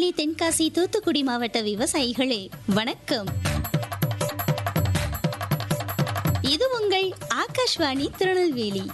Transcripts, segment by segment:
திருநெல்வேலி தென்காசி தூத்துக்குடி மாவட்ட விவசாயிகளே வணக்கம் இது உங்கள் ஆகாஷ்வாணி திருநெல்வேலி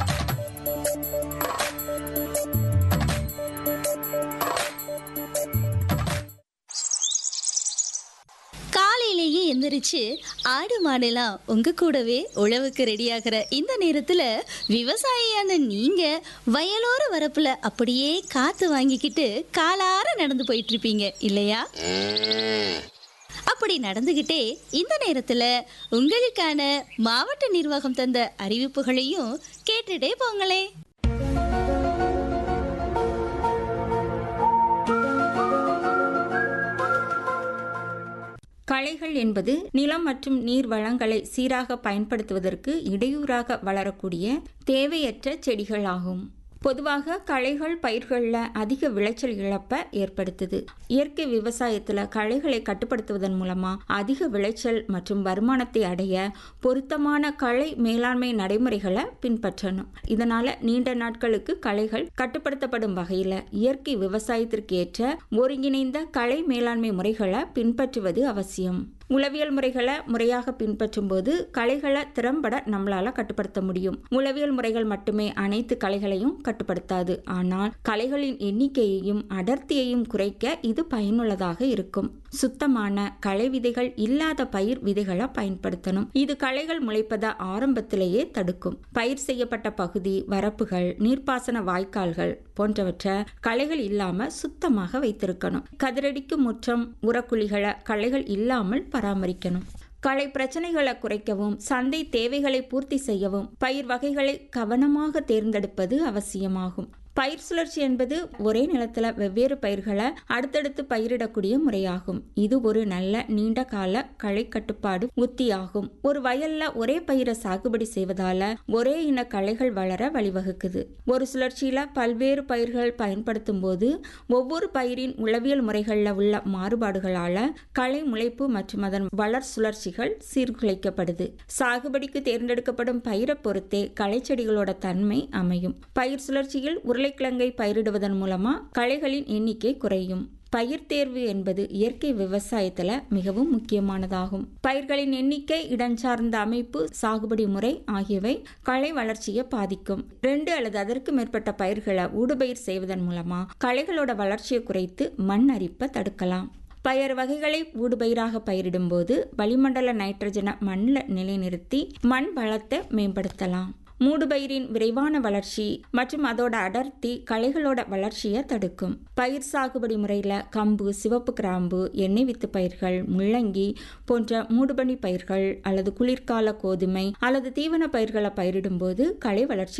காலையிலேயே எந்திரிச்சு ஆடு மாடுலாம் உங்க கூடவே உழவுக்கு ரெடியாகிற இந்த நேரத்துல விவசாயியான நீங்க வயலோர வரப்புல அப்படியே காத்து வாங்கிக்கிட்டு காலார நடந்து போயிட்டு இருப்பீங்க இல்லையா அப்படி நடந்துகிட்டே இந்த நேரத்துல உங்களுக்கான மாவட்ட நிர்வாகம் தந்த அறிவிப்புகளையும் கேட்டுட்டே போங்களே களைகள் என்பது நிலம் மற்றும் நீர் வளங்களை சீராக பயன்படுத்துவதற்கு இடையூறாக வளரக்கூடிய தேவையற்ற செடிகள் ஆகும் பொதுவாக களைகள் பயிர்களில் அதிக விளைச்சல் இழப்பை ஏற்படுத்துது இயற்கை விவசாயத்தில் களைகளை கட்டுப்படுத்துவதன் மூலமாக அதிக விளைச்சல் மற்றும் வருமானத்தை அடைய பொருத்தமான களை மேலாண்மை நடைமுறைகளை பின்பற்றணும் இதனால் நீண்ட நாட்களுக்கு களைகள் கட்டுப்படுத்தப்படும் வகையில் இயற்கை விவசாயத்திற்கு ஏற்ற ஒருங்கிணைந்த களை மேலாண்மை முறைகளை பின்பற்றுவது அவசியம் உளவியல் முறைகளை முறையாக பின்பற்றும் போது களைகளை திறம்பட நம்மளால கட்டுப்படுத்த முடியும் உளவியல் முறைகள் மட்டுமே அனைத்து களைகளையும் கட்டுப்படுத்தாது ஆனால் களைகளின் எண்ணிக்கையையும் அடர்த்தியையும் குறைக்க இது பயனுள்ளதாக இருக்கும் சுத்தமான களை விதைகள் இல்லாத பயிர் விதைகளை பயன்படுத்தணும் இது களைகள் முளைப்பதை ஆரம்பத்திலேயே தடுக்கும் பயிர் செய்யப்பட்ட பகுதி வரப்புகள் நீர்ப்பாசன வாய்க்கால்கள் போன்றவற்றை களைகள் இல்லாம சுத்தமாக வைத்திருக்கணும் கதிரடிக்கும் முற்றம் உரக்குழிகளை களைகள் இல்லாமல் பராமரிக்கணும் களை பிரச்சனைகளை குறைக்கவும் சந்தை தேவைகளை பூர்த்தி செய்யவும் பயிர் வகைகளை கவனமாக தேர்ந்தெடுப்பது அவசியமாகும் பயிர் சுழற்சி என்பது ஒரே நிலத்துல வெவ்வேறு பயிர்களை அடுத்தடுத்து பயிரிடக்கூடிய முறையாகும் இது ஒரு நல்ல நீண்ட கால களை கட்டுப்பாடு உத்தியாகும் ஒரு வயல்ல ஒரே பயிரை சாகுபடி செய்வதால ஒரே இன களைகள் வளர வழிவகுக்குது ஒரு சுழற்சியில பல்வேறு பயிர்கள் பயன்படுத்தும் போது ஒவ்வொரு பயிரின் உளவியல் முறைகளில் உள்ள மாறுபாடுகளால களை முளைப்பு மற்றும் அதன் வளர் சுழற்சிகள் சீர்குலைக்கப்படுது சாகுபடிக்கு தேர்ந்தெடுக்கப்படும் பயிரை பொறுத்தே களைச்செடிகளோட தன்மை அமையும் பயிர் சுழற்சியில் உருளைக்கிழங்கை பயிரிடுவதன் மூலமா களைகளின் எண்ணிக்கை குறையும் பயிர் தேர்வு என்பது இயற்கை விவசாயத்துல மிகவும் முக்கியமானதாகும் பயிர்களின் எண்ணிக்கை இடஞ்சார்ந்த அமைப்பு சாகுபடி முறை ஆகியவை களை வளர்ச்சியை பாதிக்கும் ரெண்டு அல்லது அதற்கு மேற்பட்ட பயிர்களை ஊடுபயிர் செய்வதன் மூலமா களைகளோட வளர்ச்சியை குறைத்து மண் அரிப்பை தடுக்கலாம் பயறு வகைகளை ஊடுபயிராக பயிரிடும்போது வளிமண்டல நைட்ரஜனை மண்ணில் நிலைநிறுத்தி மண் வளத்தை மேம்படுத்தலாம் மூடுபயிரின் விரைவான வளர்ச்சி மற்றும் அதோட அடர்த்தி களைகளோட வளர்ச்சியை தடுக்கும் பயிர் சாகுபடி முறையில் கம்பு சிவப்பு கிராம்பு எண்ணெய் வித்து பயிர்கள் முள்ளங்கி போன்ற மூடுபனி பயிர்கள் அல்லது குளிர்கால கோதுமை அல்லது தீவன பயிர்களை பயிரிடும்போது களை வளர்ச்சி